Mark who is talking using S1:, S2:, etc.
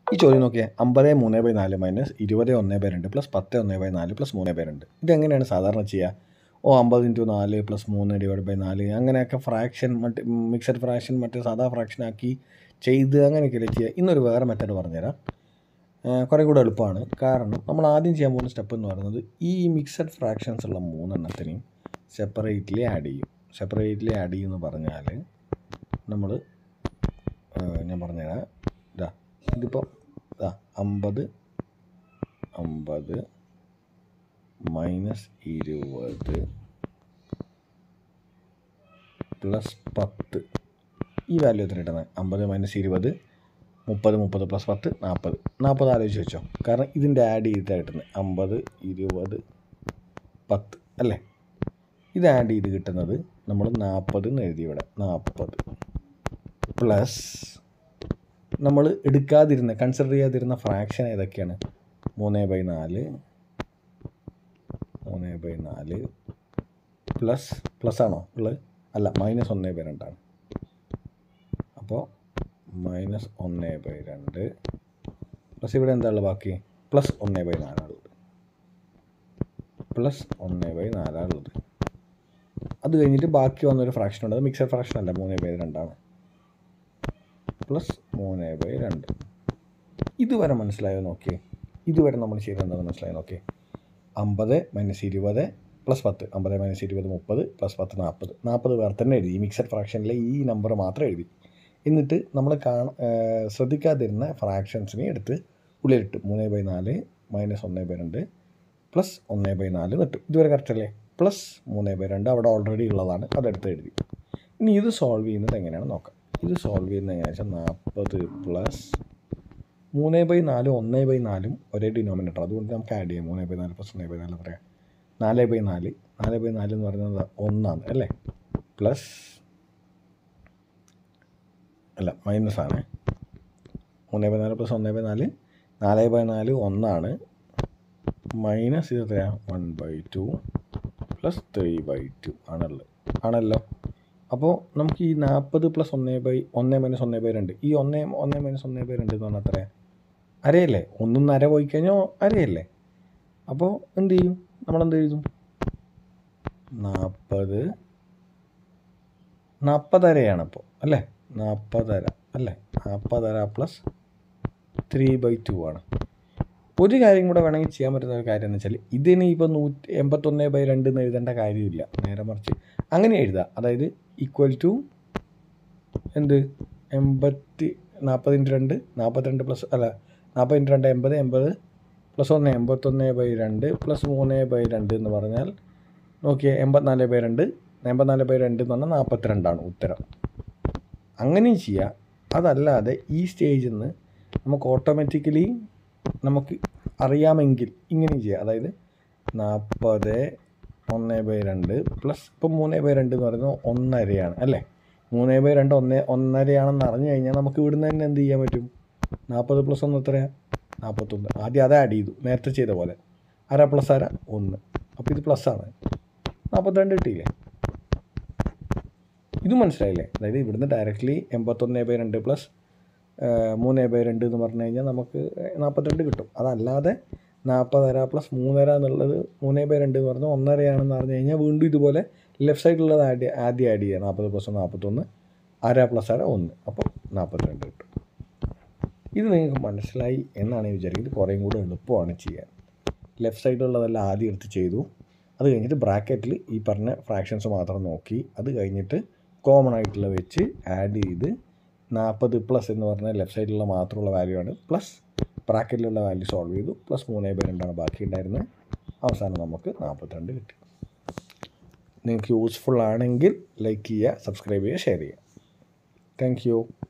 S1: ഈ ചോദ്യം നോക്കിയാൽ അമ്പത് മൂന്ന് ബൈ നാല് മൈനസ് ഇരുപത് ഒന്ന് ബൈ രണ്ട് പ്ലസ് പത്ത് ഒന്ന് ബൈ നാല് പ്ലസ് മൂന്ന് ബൈ രണ്ട് ഇതെങ്ങനെയാണ് സാധാരണ ചെയ്യുക ഓ അമ്പത് ഇൻറ്റു നാല് പ്ലസ് മൂന്ന് ഡിവൈഡ് ബൈ നാല് അങ്ങനെയൊക്കെ ഫ്രാക്ഷൻ മറ്റ് മിക്സഡ് ഫ്രാക്ഷൻ മറ്റേ സാധാ ഫ്രാക്ഷൻ ആക്കി ചെയ്ത് അങ്ങനെയൊക്കെയല്ലേ ചെയ്യുക ഇന്നൊരു വേറെ മെത്തേഡ് പറഞ്ഞുതരാം കുറേ കൂടെ എളുപ്പമാണ് കാരണം നമ്മൾ ആദ്യം ചെയ്യാൻ പോകുന്ന സ്റ്റെപ്പ് എന്ന് പറയുന്നത് ഈ മിക്സഡ് ഫ്രാക്ഷൻസ് ഉള്ള മൂന്നെണ്ണത്തിനെയും സെപ്പറേറ്റ്ലി ആഡ് ചെയ്യും സെപ്പറേറ്റ്ലി ആഡ് ചെയ്യുമെന്ന് പറഞ്ഞാൽ നമ്മൾ ഞാൻ പറഞ്ഞുതരാം ഇതാ ഇതിപ്പോൾ ഇതാ അമ്പത് അമ്പത് മൈനസ് ഇരുപത് പ്ലസ് പത്ത് ഈ വാല്യൂ എത്ര കിട്ടുന്നത് അമ്പത് മൈനസ് ഇരുപത് മുപ്പത് മുപ്പത് പ്ലസ് പത്ത് നാൽപ്പത് നാൽപ്പത് ആലോചിച്ച് വെച്ചോ കാരണം ഇതിൻ്റെ ആഡ് ചെയ്തിട്ടാണ് കിട്ടുന്നത് അമ്പത് ഇരുപത് പത്ത് അല്ലേ ഇത് ആഡ് ചെയ്ത് കിട്ടുന്നത് നമ്മൾ നാൽപ്പത് എന്ന് എഴുതി ഇവിടെ നാൽപ്പത് പ്ലസ് നമ്മൾ എടുക്കാതിരുന്ന കൺസിഡർ ചെയ്യാതിരുന്ന ഫ്രാക്ഷൻ ഏതൊക്കെയാണ് മൂന്ന് ബൈ നാല് മൂന്ന് ബൈ നാല് പ്ലസ് പ്ലസ് ആണോ ഉള്ളത് അല്ല മൈനസ് ഒന്ന് ബൈ രണ്ടാണ് അപ്പോൾ മൈനസ് ഒന്ന് ബൈ രണ്ട് പ്ലസ് ഇവിടെ എന്താ ഉള്ളത് ബാക്കി പ്ലസ് ഒന്ന് ബൈ നാലാണുള്ളത് പ്ലസ് ഒന്ന് ബൈ നാലാണുള്ളത് അത് കഴിഞ്ഞിട്ട് ബാക്കി വന്നൊരു ഫ്രാക്ഷൻ ഉണ്ട് അത് മിക്സഡ് ഫ്രാക്ഷൻ അല്ല മൂന്ന് ബൈ രണ്ടാണ് പ്ലസ് മൂന്ന് ബൈ രണ്ട് ഇതുവരെ മനസ്സിലായോ നോക്കിയേ ഇതുവരെ നമ്മൾ ചെയ്തെന്താണെന്ന് മനസ്സിലായോ നോക്കിയേ അമ്പത് മൈനസ് ഇരുപത് പ്ലസ് പത്ത് അമ്പത് മൈനസ് ഇരുപത് മുപ്പത് പ്ലസ് പത്ത് നാൽപ്പത് നാൽപ്പത് വേറെ തന്നെ എഴുതി ഈ മിക്സഡ് ഫ്രാക്ഷനിലെ ഈ നമ്പർ മാത്രം എഴുതി എന്നിട്ട് നമ്മൾ കാണ ശ്രദ്ധിക്കാതിരുന്ന ഫ്രാക്ഷൻസിനെ എടുത്ത് ഉള്ളിലിട്ട് മൂന്ന് ബൈ നാല് മൈനസ് ഒന്ന് ബൈ രണ്ട് പ്ലസ് ഒന്ന് ബൈ നാല് നിട്ടു ഇതുവരെ കറക്റ്റ് അല്ലേ പ്ലസ് മൂന്ന് ബൈ രണ്ട് അവിടെ ഓൾറെഡി ഉള്ളതാണ് അതെടുത്ത് എഴുതി ഇനി ഇത് സോൾവ് ചെയ്യുന്നത് എങ്ങനെയാണ് നോക്കാം ഇത് സോൾവ് ചെയ്യുന്നത് എങ്ങനെയാണെന്ന് വെച്ചാൽ നാൽപ്പത് പ്ലസ് മൂന്ന് ബൈ നാലും ഒന്ന് ബൈ നാലും ഒരേ ഡിനോമിനേറ്റർ അതുകൊണ്ട് നമുക്ക് ആഡ് ചെയ്യാം മൂന്ന് ബൈ നാല് പ്ലസ് ഒന്ന് ബൈ നാല് പറയാം നാല് ബൈ നാല് നാല് ബൈ നാല് എന്ന് പറയുന്നത് ഒന്നാണ് അല്ലേ പ്ലസ് അല്ല മൈനസ് ആണ് മൂന്ന് ബൈ നാല് പ്ലസ് ഒന്ന് ബൈ നാല് നാല് ബൈ നാല് ഒന്നാണ് മൈനസ് ഇത് എത്രയാണ് one by two plus three by two ആണുള്ളത് ആണല്ലോ അപ്പോൾ നമുക്ക് ഈ നാൽപ്പത് പ്ലസ് ഒന്ന് ബൈ ഒന്ന് മൈനസ് ഒന്ന് ബൈ രണ്ട് ഈ ഒന്ന് ഒന്ന് മൈനസ് ഒന്ന് ബൈ രണ്ട് എന്ന് പറഞ്ഞാൽ എത്രയാണ് അരയല്ലേ ഒന്നും അര പോയി കഴിഞ്ഞാൽ അരയല്ലേ അപ്പോൾ എന്ത് ചെയ്യും നമ്മളെന്ത് എഴുതും നാൽപ്പത് നാൽപ്പതരയാണ് അപ്പോൾ അല്ലേ നാൽപ്പതര അല്ലേ നാൽപ്പതര പ്ലസ് ത്രീ ബൈ ടു ആണ് ഒരു കാര്യം കൂടെ വേണമെങ്കിൽ ചെയ്യാൻ പറ്റുന്ന ഒരു കാര്യം എന്ന് വെച്ചാൽ ഇതിന് ഇപ്പോൾ നൂറ്റി എൺപത്തൊന്ന് ബൈ രണ്ട് എന്ന് എഴുതേണ്ട കാര്യമില്ല നേരെ മറിച്ച് അങ്ങനെ എഴുതാം അതായത് ഈക്വൽ ടു എന്ത് എൺപത്തി നാൽപ്പത് ഇൻറ്റു രണ്ട് നാൽപ്പത്തിരണ്ട് പ്ലസ് അല്ല നാൽപ്പത് ഇൻറ്റു രണ്ട് എൺപത് എൺപത് പ്ലസ് ഒന്ന് എൺപത്തൊന്ന് ബൈ രണ്ട് പ്ലസ് മൂന്ന് ബൈ രണ്ട് എന്ന് പറഞ്ഞാൽ നോക്കിയേ എൺപത്തിനാല് ബൈ രണ്ട് എൺപത്തിനാല് ബൈ രണ്ട് എന്ന് പറഞ്ഞാൽ നാൽപ്പത്തിരണ്ടാണ് ഉത്തരം അങ്ങനെയും ചെയ്യാം അതല്ലാതെ ഈ സ്റ്റേജിൽ നിന്ന് നമുക്ക് ഓട്ടോമാറ്റിക്കലി നമുക്ക് അറിയാമെങ്കിൽ ഇങ്ങനെയും ചെയ്യാം അതായത് നാൽപ്പത് ഒന്ന് ബൈ രണ്ട് പ്ലസ് ഇപ്പം മൂന്ന് ബൈ രണ്ട് എന്ന് പറയുന്നത് ഒന്നരയാണ് അല്ലേ മൂന്ന് ബൈ രണ്ട് ഒന്ന് ഒന്നരയാണെന്ന് അറിഞ്ഞു കഴിഞ്ഞാൽ നമുക്ക് ഇവിടുന്ന് തന്നെ എന്ത് ചെയ്യാൻ പറ്റും നാൽപ്പത് പ്ലസ് ഒന്ന് എത്രയാണ് നാൽപ്പത്തൊന്ന് ആദ്യം അത് ആഡ് ചെയ്തു നേരത്തെ ചെയ്ത പോലെ അര പ്ലസ് അര ഒന്ന് അപ്പോൾ ഇത് പ്ലസ് ആണ് നാൽപ്പത്തിരണ്ട് കിട്ടിയില്ലേ ഇത് മനസ്സിലായില്ലേ അതായത് ഇവിടുന്ന് ഡയറക്റ്റ്ലി എൺപത്തൊന്ന് ബൈ രണ്ട് പ്ലസ് മൂന്ന് ബൈ രണ്ട് എന്ന് പറഞ്ഞു കഴിഞ്ഞാൽ നമുക്ക് നാൽപ്പത്തിരണ്ട് കിട്ടും അതല്ലാതെ നാൽപ്പതര പ്ലസ് മൂന്നര എന്നുള്ളത് മൂന്ന് ബൈ രണ്ട് എന്ന് പറഞ്ഞാൽ ഒന്നരയാണെന്ന് പറഞ്ഞു കഴിഞ്ഞാൽ വീണ്ടും ഇതുപോലെ ലെഫ്റ്റ് സൈഡിലുള്ളത് ആഡ് ആദ്യം ആഡ് ചെയ്യുക നാൽപ്പത് പ്ലസ് നാൽപ്പത്തൊന്ന് അര പ്ലസ് അര ഒന്ന് അപ്പോൾ നാൽപ്പത്തിരണ്ട് കിട്ടും ഇത് നിങ്ങൾക്ക് മനസ്സിലായി എന്നാണ് ഞാൻ വിചാരിക്കുന്നത് കുറേയും കൂടെ എളുപ്പമാണ് ചെയ്യാൻ ലെഫ്റ്റ് സൈഡിലുള്ളതെല്ലാം ആദ്യം എടുത്ത് ചെയ്തു അത് കഴിഞ്ഞിട്ട് ബ്രാക്കറ്റിൽ ഈ പറഞ്ഞ ഫ്രാക്ഷൻസ് മാത്രം നോക്കി അത് കഴിഞ്ഞിട്ട് കോമൺ ആയിട്ടുള്ള വെച്ച് ആഡ് ചെയ്ത് നാൽപ്പത് പ്ലസ് എന്ന് പറഞ്ഞാൽ ലെഫ്റ്റ് സൈഡിലുള്ള മാത്രമുള്ള വാല്യൂ ആണ് പ്ലസ് ബ്രാക്കറ്റിലുള്ള വാല്യൂ സോൾവ് ചെയ്തു പ്ലസ് മൂന്ന് ബൈ രണ്ടാണ് ബാക്കി ഉണ്ടായിരുന്നത് അവസാനം നമുക്ക് നാൽപ്പത്തിരണ്ട് കിട്ടി നിങ്ങൾക്ക് യൂസ്ഫുൾ ആണെങ്കിൽ ലൈക്ക് ചെയ്യുക സബ്സ്ക്രൈബ് ചെയ്യുക ഷെയർ ചെയ്യുക താങ്ക് യു